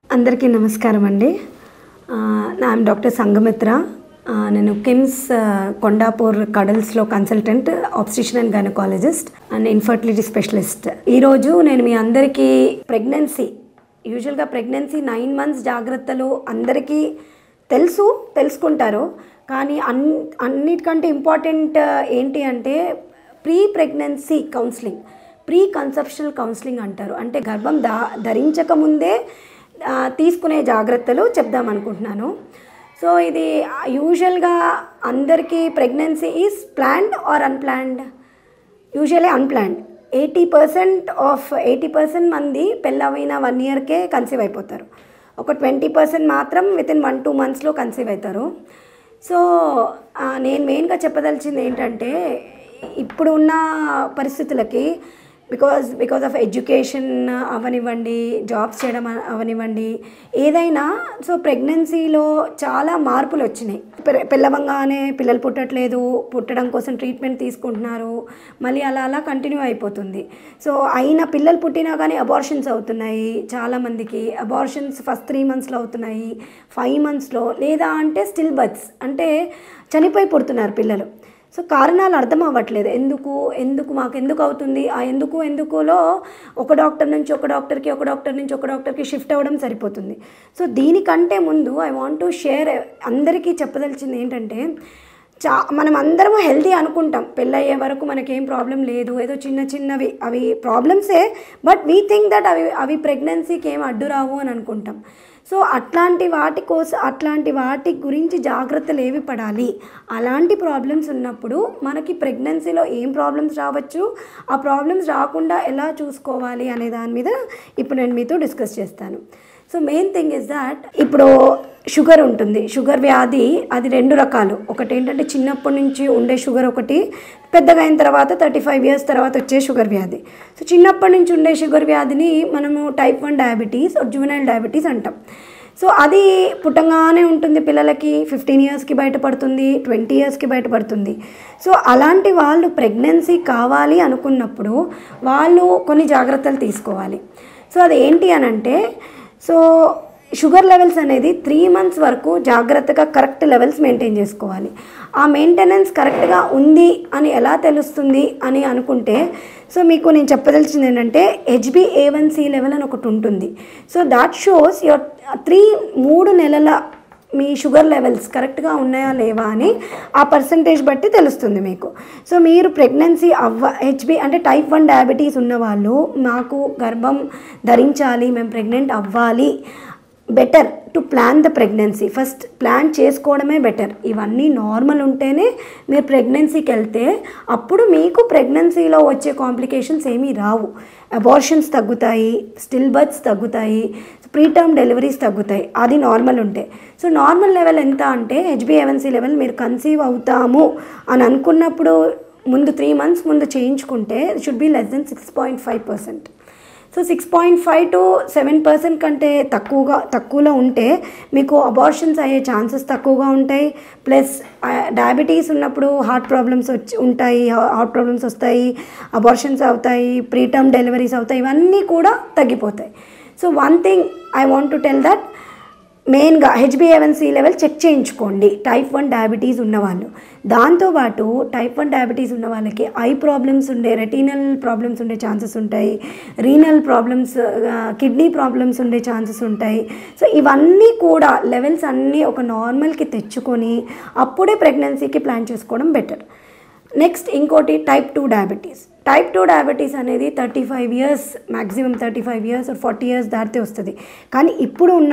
అందరికీ నమస్కారం అండి ఐఎమ్ డాక్టర్ సంగమిత్ర ఆ, నేను కిమ్స్ ఆ, కొండాపూర్ కడల్స్లో consultant obstetrician and gynaecologist and infertility specialist ఈరోజు నేను మీ అందరికీ ప్రెగ్నెన్సీ యూజువల్గా ప్రెగ్నెన్సీ నైన్ మంత్స్ జాగ్రత్తలు అందరికీ తెలుసు తెలుసుకుంటారు కానీ అన్ అన్నిటికంటే ఇంపార్టెంట్ ఏంటి అంటే pre pregnancy counselling pre conceptional counselling అంటారు అంటే గర్భం దా ధరించక ముందే ఆ, తీసుకునే జాగ్రత్తలు చెప్దాం అనుకుంటున్నాను సో ఇది యూజువల్గా అందరికీ pregnancy is planned or unplanned usually unplanned eighty percent of eighty percent మంది పెళ్ళవైన వన్ ఇయర్కే కన్సీవ్ అయిపోతారు ఒక ట్వంటీ పర్సెంట్ మాత్రం విత్ ఇన్ వన్ టూ మంత్స్లో కన్సీవ్ అవుతారు సో ఆ, నేను మెయిన్గా చెప్పదలిచింది ఏంటంటే ఇప్పుడు ఉన్న పరిస్థితులకి బికాజ్ బికాజ్ ఆఫ్ ఎడ్యుకేషన్ అవనివ్వండి జాబ్స్ చేయడం అ- అవనివ్వండి ఏదైనా సో ప్రెగ్నెన్సీలో చాలా మార్పులు వచ్చినాయి పె- పిల్లవంగానే పిల్లలు పుట్టట్లేదు పుట్టడం కోసం ట్రీట్మెంట్ తీసుకుంటున్నారు మళ్ళీ అలా అలా కంటిన్యూ అయిపోతుంది సో అయిన పిల్లలు పుట్టినా కానీ అబార్షన్స్ అవుతున్నాయి చాలామందికి అబార్షన్స్ ఫస్ట్ త్రీ మంత్స్లో అవుతున్నాయి ఫైవ్ మంత్స్లో లేదా అంటే స్టిల్ బర్త్స్ అంటే చనిపోయి పుడుతున్నారు పిల్లలు సో కారణాలు అర్థం అవ్వట్లేదు ఎందుకు ఎందుకు మాకు ఎందుకు అవుతుంది ఆ ఎందుకు ఎందుకులో ఒక డాక్టర్ నుంచి ఒక డాక్టర్కి ఒక డాక్టర్ నుంచి ఒక డాక్టర్కి షిఫ్ట్ అవ్వడం సరిపోతుంది సో దీనికంటే ముందు ఐ వాంట్ టు షేర్ అందరికీ చెప్పదలిచింది ఏంటంటే చా మనం అందరం హెల్తీ అనుకుంటాం పెళ్ళయ్యే వరకు మనకేం ప్రాబ్లం లేదు ఏదో చిన్న చిన్నవి అవి ప్రాబ్లమ్సే బట్ వీ థింక్ దట్ అవి అవి ప్రెగ్నెన్సీకి ఏం అడ్డు రావు అని అనుకుంటాం సో అట్లాంటి వాటి కోసం అట్లాంటి వాటి గురించి జాగ్రత్తలు ఏవి పడాలి అలాంటి ప్రాబ్లమ్స్ ఉన్నప్పుడు మనకి ప్రెగ్నెన్సీలో ఏం ప్రాబ్లమ్స్ రావచ్చు ఆ ప్రాబ్లమ్స్ రాకుండా ఎలా చూసుకోవాలి అనే దాని మీద ఇప్పుడు నేను మీతో డిస్కస్ చేస్తాను so main thing is that ఇప్పుడు షుగర్ ఉంటుంది షుగర్ వ్యాధి అది రెండు రకాలు ఒకటి ఏంటంటే చిన్నప్పటి నుంచి ఉండే షుగర్ ఒకటి పెద్దగా అయిన తర్వాత థర్టీ ఫైవ్ ఇయర్స్ తర్వాత వచ్చే షుగర్ వ్యాధి సో చిన్నప్పటి నుంచి ఉండే షుగర్ వ్యాధిని మనము type one diabetes juvenile diabetes అంటాం సో అది పుట్టంగానే ఉంటుంది పిల్లలకి ఫిఫ్టీన్ ఇయర్స్కి బయటపడుతుంది ట్వంటీ ఇయర్స్కి బయటపడుతుంది సో అలాంటి వాళ్ళు ప్రెగ్నెన్సీ కావాలి అనుకున్నప్పుడు వాళ్ళు కొన్ని జాగ్రత్తలు తీసుకోవాలి సో అది ఏంటి అని అంటే సో షుగర్ లెవెల్స్ అనేది త్రీ మంత్స్ వరకు జాగ్రత్తగా కరెక్ట్ లెవెల్స్ మెయింటైన్ చేసుకోవాలి ఆ మెయింటెనెన్స్ కరెక్ట్గా ఉంది అని ఎలా తెలుస్తుంది అని అనుకుంటే సో మీకు నేను చెప్పదలిచింది ఏంటంటే హెచ్బి ఏ వన్ సి లెవెల్ అని ఒకటి ఉంటుంది so that shows your three మూడు నెలల మీ షుగర్ లెవెల్స్ కరెక్ట్గా ఉన్నాయా లేవా అని ఆ పర్సంటేజ్ బట్టి తెలుస్తుంది మీకు సో మీరు ప్రెగ్నెన్సీ అవ్వ హెచ్బి అంటే టైప్ వన్ డయాబెటీస్ ఉన్నవాళ్ళు మాకు గర్భం ధరించాలి మేము ప్రెగ్నెంట్ అవ్వాలి better to plan the pregnancy first plan చేసుకోవడమే బెటర్ ఇవన్నీ నార్మల్ ఉంటేనే మీరు ప్రెగ్నెన్సీకి వెళ్తే అప్పుడు మీకు ప్రెగ్నెన్సీలో వచ్చే కాంప్లికేషన్స్ ఏమీ రావు అబార్షన్స్ తగ్గుతాయి స్టిల్ బర్త్స్ తగ్గుతాయి ప్రీటర్మ్ డెలివరీస్ తగ్గుతాయి అది నార్మల్ ఉంటే సో నార్మల్ లెవెల్ ఎంత అంటే హెచ్బిఎవన్సీ లెవెల్ మీరు కన్సీవ్ అవుతాము అని అనుకున్నప్పుడు ముందు త్రీ మంత్స్ ముందు చేయించుకుంటే should be less then six point five percent so six point five to seven percent కంటే తక్కువగా తక్కువలో ఉంటే మీకు అబార్షన్స్ అయ్యే ఛాన్సెస్ తక్కువగా ఉంటాయి ప్లస్ డయాబెటీస్ ఉన్నప్పుడు హార్ట్ ప్రాబ్లమ్స్ వచ్చి ఉంటాయి హార్ట్ ప్రాబ్లమ్స్ వస్తాయి అబార్షన్స్ అవుతాయి ప్రీటర్మ్ డెలివరీస్ అవుతాయి ఇవన్నీ కూడా తగ్గిపోతాయి so one thing I want to tell that మెయిన్గా హెచ్బిఏవన్సీ లెవెల్ చెక్ చేయించుకోండి టైప్ వన్ డయాబెటీస్ ఉన్నవాళ్ళు దాంతోపాటు టైప్ వన్ డయాబెటీస్ ఉన్న వాళ్ళకి ఐ ప్రాబ్లమ్స్ ఉండే రెటీనల్ ప్రాబ్లమ్స్ ఉండే ఛాన్సెస్ ఉంటాయి రీనల్ ప్రాబ్లమ్స్ కిడ్నీ ప్రాబ్లమ్స్ ఉండే ఛాన్సెస్ ఉంటాయి సో ఇవన్నీ కూడా లెవెల్స్ అన్నీ ఒక నార్మల్కి తెచ్చుకొని అప్పుడే ప్రెగ్నెన్సీకి ప్లాన్ చేసుకోవడం బెటర్ నెక్స్ట్ ఇంకోటి type two diabetes type two diabetes అనేది thirty five years maximum thirty five years forty years దాటితే వస్తుంది కానీ ఇప్పుడు ఉన్న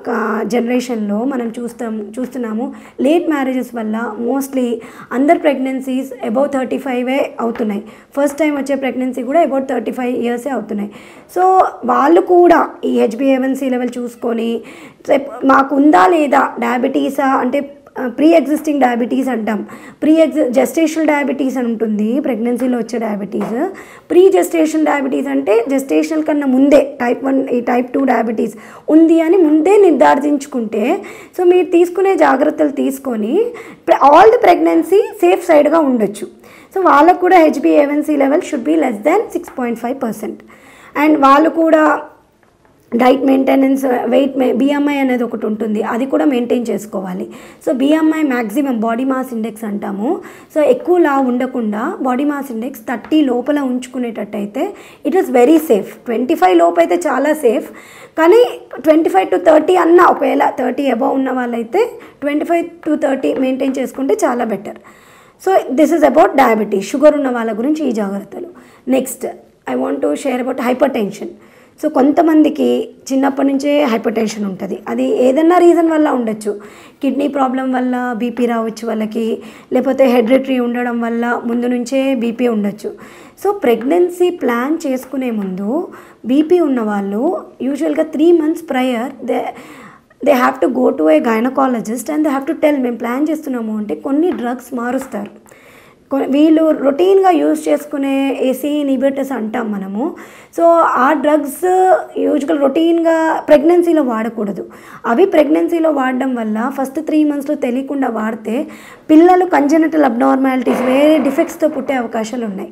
జనరేషన్లో మనం చూస్తాం చూస్తున్నాము లేట్ మ్యారేజెస్ వల్ల మోస్ట్లీ అందర్ ప్రెగ్నెన్సీస్ అబౌవ్ థర్టీ ఫైవే అవుతున్నాయి ఫస్ట్ టైం వచ్చే ప్రెగ్నెన్సీ కూడా అబౌట్ థర్టీ ఫైవ్ ఇయర్సే అవుతున్నాయి సో వాళ్ళు కూడా ఈ హెచ్బిఏవన్సీ లెవెల్ చూసుకొని రేపు మాకు ఉందా లేదా డయాబెటీసా అంటే ప్రీ ఎగ్జిస్టింగ్ డయాబెటీస్ అంటాం ప్రీ ఎగ్జి జెస్టేషనల్ డయాబెటీస్ అని ఉంటుంది ప్రెగ్నెన్సీలో వచ్చే డయాబెటీస్ ప్రీ జెస్టేషన్ డయాబెటీస్ అంటే జెస్టేషనల్ కన్నా ముందే టైప్ వన్ ఈ టైప్ టూ డయాబెటీస్ ఉంది అని ముందే నిర్ధారించుకుంటే సో మీరు తీసుకునే జాగ్రత్తలు తీసుకొని ఆల్ ది ప్రెగ్నెన్సీ సేఫ్ సైడ్గా ఉండొచ్చు సో వాళ్ళకు కూడా హెచ్బిఏవన్సీ level should be less than six point five percent and వాళ్ళు కూడా డైట్ మెయింటెనెన్స్ వెయిట్ బిఎంఐ అనేది ఒకటి ఉంటుంది అది కూడా మెయింటైన్ చేసుకోవాలి so BMI maximum body mass index అంటాము సో ఎక్కువ లా ఉండకుండా బాడీ మాస్ ఇండెక్స్ థర్టీ లోపల ఉంచుకునేటట్టయితే it is very safe twenty five లోపు అయితే చాలా సేఫ్ కానీ ట్వంటీ ఫైవ్ టు థర్టీ అన్న ఒకవేళ థర్టీ అబవ్ ఉన్న వాళ్ళైతే twenty five to thirty maintain చేసుకుంటే చాలా better so this is about diabetes sugar ఉన్న వాళ్ళ గురించి ఈ జాగ్రత్తలు next I want to share about hyper tension so కొంతమందికి చిన్నప్పటి నుంచే హైపర్ టెన్షన్ ఉంటుంది అది ఏదన్నా రీజన్ వల్ల ఉండొచ్చు కిడ్నీ ప్రాబ్లం వల్ల బీపీ రావచ్చు వాళ్ళకి లేకపోతే హెడ్రిటరీ ఉండడం వల్ల ముందు నుంచే బీపీ ఉండొచ్చు సో ప్రెగ్నెన్సీ ప్లాన్ చేసుకునే ముందు బీపీ ఉన్న వాళ్ళు యూజువల్గా three months prior they they have to go to a gynaecologist and they have to tell మేము ప్లాన్ చేస్తున్నాము అంటే కొన్ని డ్రగ్స్ మారుస్తారు కొ- వీళ్ళు రొటీన్గా యూజ్ చేసుకునే ఏసీ ఇన్హిబిటర్స్ అంటాం మనము సో ఆ డ్రగ్స్ యూజువల్ రొటీన్గా ప్రెగ్నెన్సీలో వాడకూడదు అవి ప్రెగ్నెన్సీలో వాడడం వల్ల ఫస్ట్ త్రీ మంత్స్లో తెలియకుండా వాడితే పిల్లలు కంజెనిటల్ అబ్నార్మాలిటీస్ వేరే డిఫెక్ట్స్తో పుట్టే అవకాశాలు ఉన్నాయి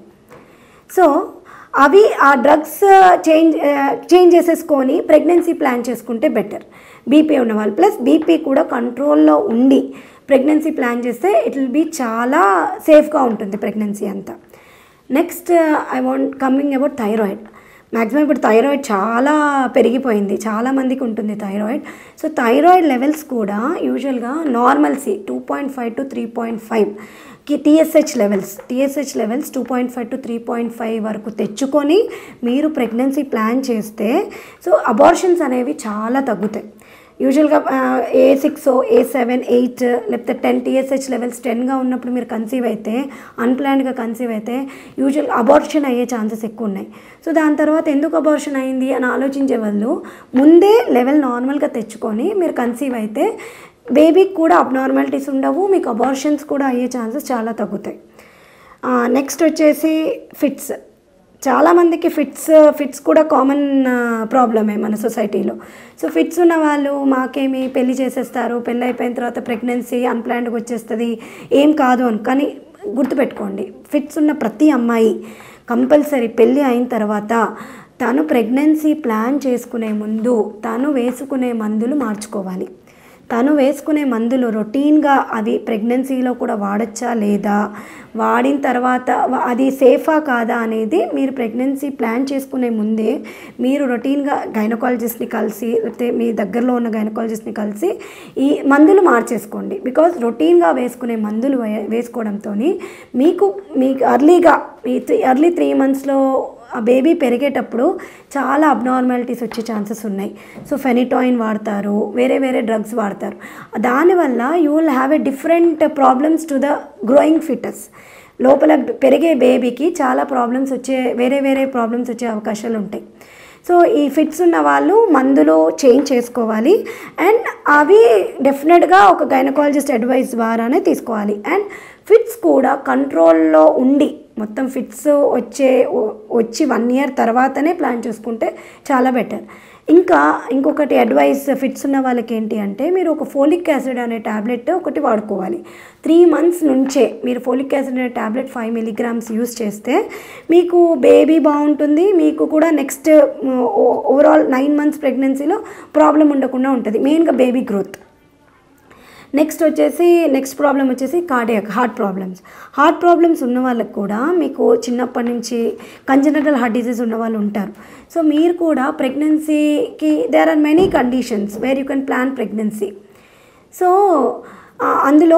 సో అవి ఆ డ్రగ్స్ చేంజ్ చేంజ్ చేసేసుకొని ప్రెగ్నెన్సీ ప్లాన్ చేసుకుంటే బెటర్ బీపీ ఉన్నవాళ్ళు ప్లస్ బీపీ కూడా కంట్రోల్లో ఉండి ప్రెగ్నెన్సీ ప్లాన్ చేస్తే ఇట్ విల్ బీ చాలా సేఫ్గా ఉంటుంది ప్రెగ్నెన్సీ అంతా next I want coming about thyroid maximum ఇప్పుడు థైరాయిడ్ చాలా పెరిగిపోయింది చాలా మందికి ఉంటుంది థైరాయిడ్ సో థైరాయిడ్ లెవెల్స్ కూడా యూజువల్గా normalcy two point five to three point five కి TSH levels TSH levels two point five to three point five వరకు తెచ్చుకొని మీరు ప్రెగ్నెన్సీ ప్లాన్ చేస్తే సో అబార్షన్స్ అనేవి చాలా తగ్గుతాయి usually a six a seven eight లేకపోతే టెన్ టీఎస్హెచ్ లెవెల్స్ టెన్గా ఉన్నప్పుడు మీరు కన్సీవ్ అయితే అన్ప్లాన్డ్గా కన్సీవ్ అయితే యూజువల్ అబార్షన్ అయ్యే ఛాన్సెస్ ఎక్కువ ఉన్నాయి సో దాని తర్వాత ఎందుకు అబార్షన్ అయింది అని ఆలోచించే వాళ్ళు ముందే లెవెల్ నార్మల్గా తెచ్చుకొని మీరు కన్సీవ్ అయితే బేబీకి కూడా అబ్నార్మాలిటీస్ ఉండవు మీకు అబార్షన్స్ కూడా అయ్యే ఛాన్సెస్ చాలా తగ్గుతాయి నెక్స్ట్ వచ్చేసి ఫిట్స్ చాలామందికి ఫిట్స్ ఫిట్స్ కూడా కామన్ ప్రాబ్లమే మన సొసైటీలో సో ఫిట్స్ ఉన్న వాళ్ళు మాకేమి పెళ్లి చేసేస్తారు పెళ్ళి అయిపోయిన తర్వాత ప్రెగ్నెన్సీ అన్ప్లాన్డ్గా వచ్చేస్తుంది ఏం కాదు అని కానీ గుర్తుపెట్టుకోండి ఫిట్స్ ఉన్న ప్రతి అమ్మాయి కంపల్సరీ పెళ్ళి అయిన తర్వాత తను ప్రెగ్నెన్సీ ప్లాన్ చేసుకునే ముందు తను వేసుకునే మందులు మార్చుకోవాలి తను వేసుకునే మందులు రొటీన్గా అవి ప్రెగ్నెన్సీలో కూడా వాడచ్చా లేదా వాడిన తర్వాత వ- అది సేఫా కాదా అనేది మీరు ప్రెగ్నెన్సీ ప్లాన్ చేసుకునే ముందే మీరు రొటీన్గా గైనకాలజిస్ట్ని కలిసి లేకపోతే మీ దగ్గరలో ఉన్న గైనకాలజిస్ట్ని కలిసి ఈ మందులు మార్చేసుకోండి బికాజ్ రొటీన్గా వేసుకునే మందులు వే- వేసుకోవడంతో మీకు మీకు అర్లీగా ఈ అర్లీ త్రీ మంత్స్లో ఆ బేబీ పెరిగేటప్పుడు చాలా అబ్నార్మాలిటీస్ వచ్చే ఛాన్సెస్ ఉన్నాయి సో ఫెనిటాయిన్ వాడతారు వేరే వేరే డ్రగ్స్ వాడతారు దానివల్ల you will have a different problems to the growing foetus లోపల పెరిగే బేబీకి చాలా ప్రాబ్లమ్స్ వచ్చే వేరే వేరే ప్రాబ్లమ్స్ వచ్చే అవకాశాలు ఉంటాయి సో ఈ ఫిట్స్ ఉన్న వాళ్ళు మందులు చేంజ్ చేసుకోవాలి అండ్ అవి డెఫినెట్గా ఒక గైనకాలజిస్ట్ అడ్వైస్ ద్వారానే తీసుకోవాలి అండ్ ఫిట్స్ కూడా కంట్రోల్లో ఉండి మొత్తం ఫిట్స్ వచ్చే వచ్చి వన్ ఇయర్ తర్వాతనే ప్లాన్ చేసుకుంటే చాలా బెటర్ ఇంకా ఇంకొకటి అడ్వైస్ ఫిట్స్ ఉన్న వాళ్ళకి ఏంటి అంటే మీరు ఒక ఫోలిక్ యాసిడ్ అనే ట్యాబ్లెట్ ఒకటి వాడుకోవాలి త్రీ మంత్స్ నుంచే మీరు ఫోలిక్ యాసిడ్ అనే ట్యాబ్లెట్ ఫైవ్ మిలీగ్రామ్స్ యూస్ చేస్తే మీకు బేబీ బాగుంటుంది మీకు కూడా నెక్స్ట్ ఓవరాల్ నైన్ మంత్స్ ప్రెగ్నెన్సీలో ప్రాబ్లం ఉండకుండా ఉంటుంది మెయిన్గా బేబీ గ్రోత్ నెక్స్ట్ వచ్చేసి నెక్స్ట్ ప్రాబ్లం వచ్చేసి cardiac heart problems heart problems ఉన్న వాళ్ళకి కూడా మీకు చిన్నప్పటి నుంచి కంజనటల్ హార్ట్ డిసీజ్ ఉన్న వాళ్ళు ఉంటారు సో మీరు కూడా ప్రెగ్నెన్సీకి there are many conditions where you can plan pregnancy so ఆ, అందులో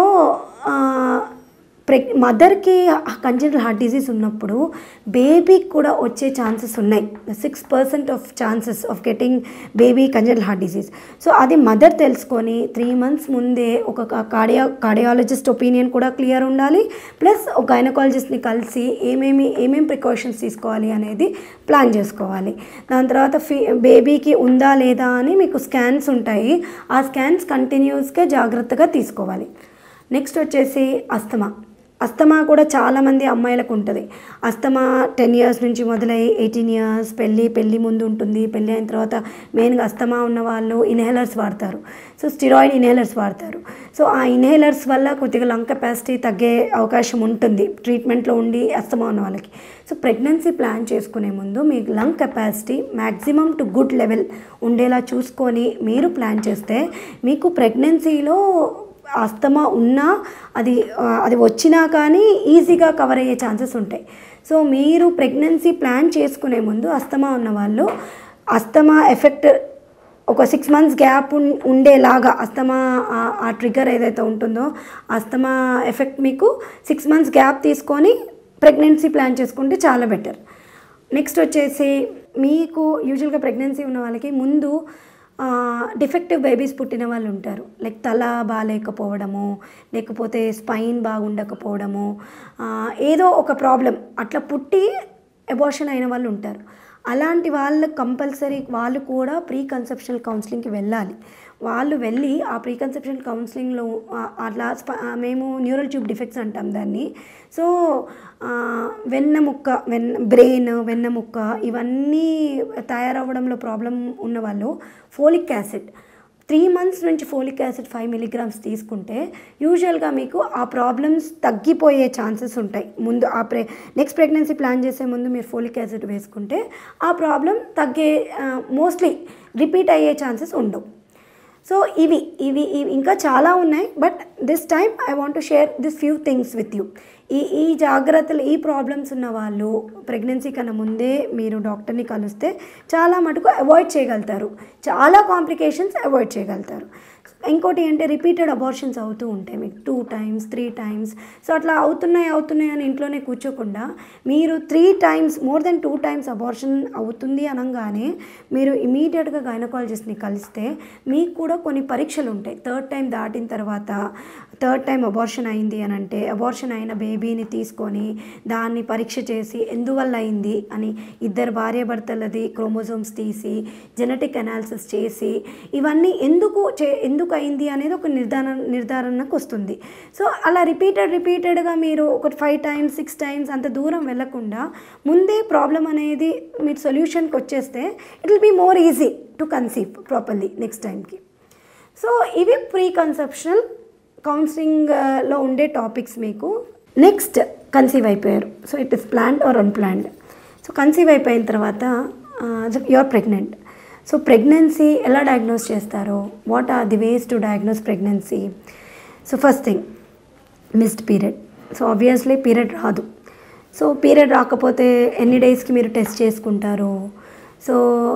ప్రెగ్ మదర్కి కంజనటల్ హార్ట్ డిసీజ్ ఉన్నప్పుడు బేబీకి కూడా వచ్చే ఛాన్సెస్ ఉన్నాయి six percent of chances of getting baby congenital heart disease so అది మదర్ తెలుసుకొని త్రీ మంత్స్ ముందే ఒక కార్డియా కార్డియాలజిస్ట్ ఒపీనియన్ కూడా క్లియర్ ఉండాలి ప్లస్ ఒక గైనకాలజిస్ట్ని కలిసి ఏమేమి ఏమేమి ప్రికాషన్స్ తీసుకోవాలి అనేది ప్లాన్ చేసుకోవాలి దాని తర్వాత ఫీ బేబీకి ఉందా లేదా అని మీకు స్కాన్స్ ఉంటాయి ఆ స్కాన్స్ కంటిన్యూస్గా జాగ్రత్తగా తీసుకోవాలి నెక్స్ట్ వచ్చేసి అస్తమా అస్తమా కూడా చాలామంది అమ్మాయిలకు ఉంటుంది అస్తమా టెన్ ఇయర్స్ నుంచి మొదలై ఎయిటీన్ ఇయర్స్ పెళ్ళి పెళ్ళి ముందు ఉంటుంది పెళ్ళి అయిన తర్వాత మెయిన్గా అస్తమా ఉన్న వాళ్ళు ఇన్హేలర్స్ వాడతారు సో స్టిరాయిడ్ ఇన్హేలర్స్ వాడతారు సో ఆ ఇన్హేలర్స్ వల్ల కొద్దిగా లంగ్ కెపాసిటీ తగ్గే అవకాశం ఉంటుంది ట్రీట్మెంట్లో ఉండి అస్తమా ఉన్న వాళ్ళకి సో ప్రెగ్నెన్సీ ప్లాన్ చేసుకునే ముందు మీ lung capacity maximum to good level ఉండేలా చూసుకొని మీరు ప్లాన్ చేస్తే మీకు ప్రెగ్నెన్సీలో అస్తమా ఉన్నా అది ఆ, అది వచ్చినా కానీ ఈజీగా కవర్ అయ్యే ఛాన్సెస్ ఉంటాయి సో మీరు ప్రెగ్నెన్సీ ప్లాన్ చేసుకునే ముందు అస్తమా ఉన్న వాళ్ళు అస్తమా ఎఫెక్ట్ ఒక సిక్స్ మంత్స్ గ్యాప్ ఉన్- ఉండేలాగా అస్తమా ఆ- ఆ ట్రిగర్ ఏదైతే ఉంటుందో అస్తమా ఎఫెక్ట్ మీకు సిక్స్ మంత్స్ గ్యాప్ తీసుకొని ప్రెగ్నెన్సీ ప్లాన్ చేసుకుంటే చాలా బెటర్ నెక్స్ట్ వచ్చేసి మీకు యూజువల్గా ప్రెగ్నెన్సీ ఉన్న వాళ్ళకి ముందు డిఫెక్టివ్ బేబీస్ పుట్టిన వాళ్ళు ఉంటారు లైక్ తల బాగాలేకపోవడము లేకపోతే స్పైన్ బాగుండకపోవడము ఆ, ఏదో ఒక ప్రాబ్లం అట్లా పుట్టి అబార్షన్ అయిన వాళ్ళు ఉంటారు అలాంటి వాళ్ళు కంపల్సరీ వాళ్ళు కూడా ప్రీ కన్సెప్షనల్ కౌన్సిలింగ్కి వెళ్ళాలి వాళ్ళు వెళ్ళి ఆ ప్రీ కన్సెప్షనల్ కౌన్సిలింగ్లో ఆ- అట్లా స్ప- ఆ మేము న్యూరల్ ట్యూబ్ డిఫెక్ట్స్ అంటాం దాన్ని సో ఆ, వెన్నెముక్క వెన్న బ్రెయిన్ వెన్నెముక్క ఇవన్నీ తయారవ్వడంలో ప్రాబ్లం ఉన్న వాళ్ళు ఫోలిక్ యాసిడ్ త్రీ మంత్స్ నుంచి ఫోలిక్ యాసిడ్ ఫైవ్ మిలీగ్రామ్స్ తీసుకుంటే యూజువల్గా మీకు ఆ ప్రాబ్లమ్స్ తగ్గిపోయే ఛాన్సెస్ ఉంటాయి ముందు ఆ ప్రె నెక్స్ట్ ప్రెగ్నెన్సీ ప్లాన్ చేసే ముందు మీరు ఫోలిక్ యాసిడ్ వేసుకుంటే ఆ ప్రాబ్లం తగ్గే మోస్ట్లీ రిపీట్ అయ్యే ఛాన్సెస్ ఉండవు సో ఇవి ఇవి ఇవి ఇంకా చాలా ఉన్నాయి but this time I want to share this few things with you ఈ ఈ జాగ్రత్తలు ఈ ప్రాబ్లమ్స్ ఉన్న వాళ్ళు ప్రెగ్నెన్సీ కన్నా ముందే మీరు డాక్టర్ని కలిస్తే చాలా మటుకు అవాయిడ్ చేయగలుగుతారు చాలా కాంప్లికేషన్స్ అవాయిడ్ చేయగలుగుతారు ఇంకోటి ఏంటంటే రిపీటెడ్ అబార్షన్స్ అవుతూ ఉంటాయి మీకు two times three times so అట్లా అవుతున్నాయి అవుతున్నాయి అని ఇంట్లోనే కూర్చోకుండా మీరు three times more then two times abortion అవుతుంది అనగానే మీరు ఇమీడియట్గా గైనకాలజిస్ట్ని కలిస్తే మీకు కూడా కొన్ని పరీక్షలు ఉంటాయి థర్డ్ టైం దాటిన తర్వాత థర్డ్ టైం అబార్షన్ అయింది అని అంటే అబార్షన్ అయిన బేబీని తీసుకొని దాన్ని పరీక్ష చేసి ఎందువల్ల అయింది అని ఇద్దరు భార్యాభర్తలది క్రోమోజోమ్స్ తీసి జెనెటిక్ అనాలిసిస్ చేసి ఇవన్నీ ఎందుకు చే ఎందుకు అయింది అనేది ఒక నిర్ధారణ నిర్ధారణకు వస్తుంది సో అలా రిపీటెడ్ రిపీటెడ్గా మీరు ఒక ఫైవ్ టైమ్స్ సిక్స్ టైమ్స్ అంత దూరం వెళ్ళకుండా ముందే ప్రాబ్లం అనేది మీరు సొల్యూషన్కి వచ్చేస్తే it will be more easy to conceive properly next టైంకి సో ఇవి ప్రీ కన్సెప్షనల్ కౌన్సిలింగ్లో ఉండే టాపిక్స్ మీకు నెక్స్ట్ కన్సీవ్ అయిపోయారు so it is planned or unplanned so conceive అయిపోయిన తర్వాత యువర్ ప్రెగ్నెంట్ సో ప్రెగ్నెన్సీ ఎలా డయాగ్నోస్ చేస్తారో what are the ways to diagnose pregnancy so first thing missed period so obviously period రాదు so period రాకపోతే ఎన్ని డేస్కి మీరు టెస్ట్ చేసుకుంటారు so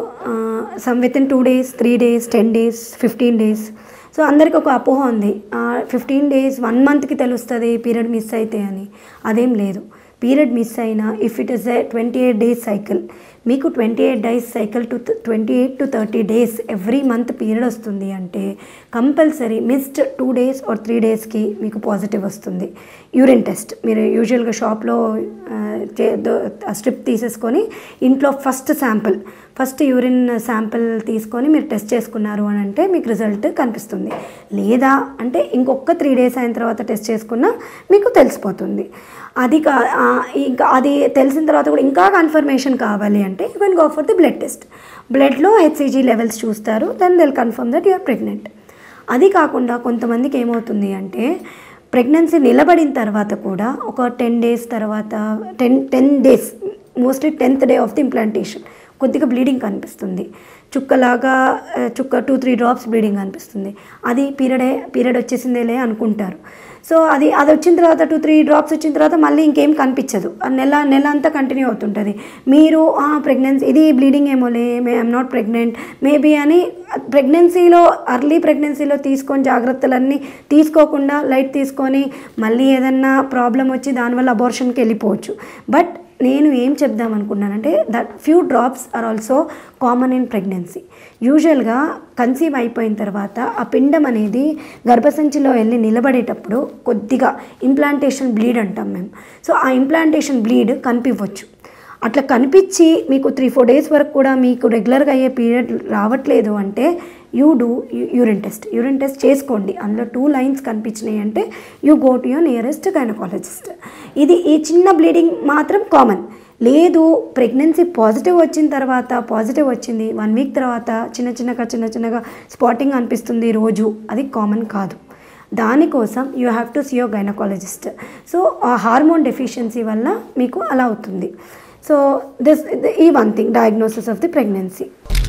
some with in two days three days ten days fifteen days so అందరికి ఒక అపోహ ఉంది ఫిఫ్టీన్ డేస్ వన్ మంత్కి తెలుస్తుంది పీరియడ్ మిస్ అయితే అని అదేం లేదు పీరియడ్ మిస్ అయినా if it is a twenty eight days cycle మీకు twenty eight days cycle to twenty eight to thirty days every month period వస్తుంది అంటే compulsory missed two days or three డేస్కి మీకు పాజిటివ్ వస్తుంది యూరిన్ టెస్ట్ మీరు యూజువల్గా షాప్లో స్ట్రిప్ తీసేసుకొని ఇంట్లో first sample first urine sample తీసుకొని మీరు టెస్ట్ చేసుకున్నారు అని అంటే మీకు రిజల్ట్ కనిపిస్తుంది లేదా అంటే ఇంకొక త్రీ డేస్ అయిన తర్వాత టెస్ట్ చేసుకున్నా మీకు తెలిసిపోతుంది అది కా ఆ, ఇంకా అది తెలిసిన తర్వాత కూడా ఇంకా కన్ఫర్మేషన్ కావాలి అంటే you can go for the blood test బ్లడ్లో హెచ్సిజీ లెవెల్స్ చూస్తారు then they'll confirm that you're pregnant అది కాకుండా కొంతమందికి ఏమవుతుంది అంటే ప్రెగ్నెన్సీ నిలబడిన తర్వాత కూడా ఒక టెన్ డేస్ తర్వాత ten ten days mostly tenth day of the implantation కొద్దిగా బ్లీడింగ్ కనిపిస్తుంది చుక్కలాగా ఆ, చుక్క టూ త్రీ డ్రాప్స్ బ్లీడింగ్ కనిపిస్తుంది అది పీరియడే పీరియడ్ వచ్చేసిందేలే అనుకుంటారు సో అది అది వచ్చిన తర్వాత టూ త్రీ డ్రాప్స్ వచ్చిన తర్వాత మళ్ళీ ఇంకేం కనిపించదు ఆ నెల నెల అంతా కంటిన్యూ అవుతుంటుంది మీరు ప్రెగ్నెన్సీ ఇది బ్లీడింగ్ ఏమోలే may I'm not pregnant maybe అని ప్రెగ్నెన్సీలో అర్లీ ప్రెగ్నెన్సీలో తీసుకొని జాగ్రత్తలన్నీ తీసుకోకుండా లైట్ తీసుకొని మళ్ళీ ఏదన్నా ప్రాబ్లం వచ్చి దానివల్ల అబార్షన్కి వెళ్ళిపోవచ్చు బట్ నేను ఏం చెప్దాం అనుకున్నానంటే that few drops are also common in pregnancy యూజువల్గా కన్సీవ్ అయిపోయిన తర్వాత ఆ పిండం అనేది గర్భసంచిలో వెళ్ళి నిలబడేటప్పుడు కొద్దిగా ఇంప్లాంటేషన్ బ్లీడ్ అంటాం మేము సో ఆ ఇంప్లాంటేషన్ బ్లీడ్ కనిపించవచ్చు అట్లా కనిపించి మీకు త్రీ ఫోర్ డేస్ వరకు కూడా మీకు రెగ్యులర్గా అయ్యే పీరియడ్ రావట్లేదు అంటే you do urine test urine test చేసుకోండి అందులో టూ లైన్స్ కనిపించినాయి అంటే you go to your nearest gynaecologist ఇది ఈ చిన్న బ్లీడింగ్ మాత్రం కామన్ లేదు ప్రెగ్నెన్సీ పాజిటివ్ వచ్చిన తర్వాత పాజిటివ్ వచ్చింది వన్ వీక్ తర్వాత చిన్న చిన్నగా చిన్న చిన్నగా స్పాటింగ్ అనిపిస్తుంది రోజు అది కామన్ కాదు దానికోసం you have to see your gynaecologist so ఆ హార్మోన్ డెఫిషియన్సీ వల్ల మీకు అలా అవుతుంది సో దిస్ ఈ one thing diagnosis of the pregnancy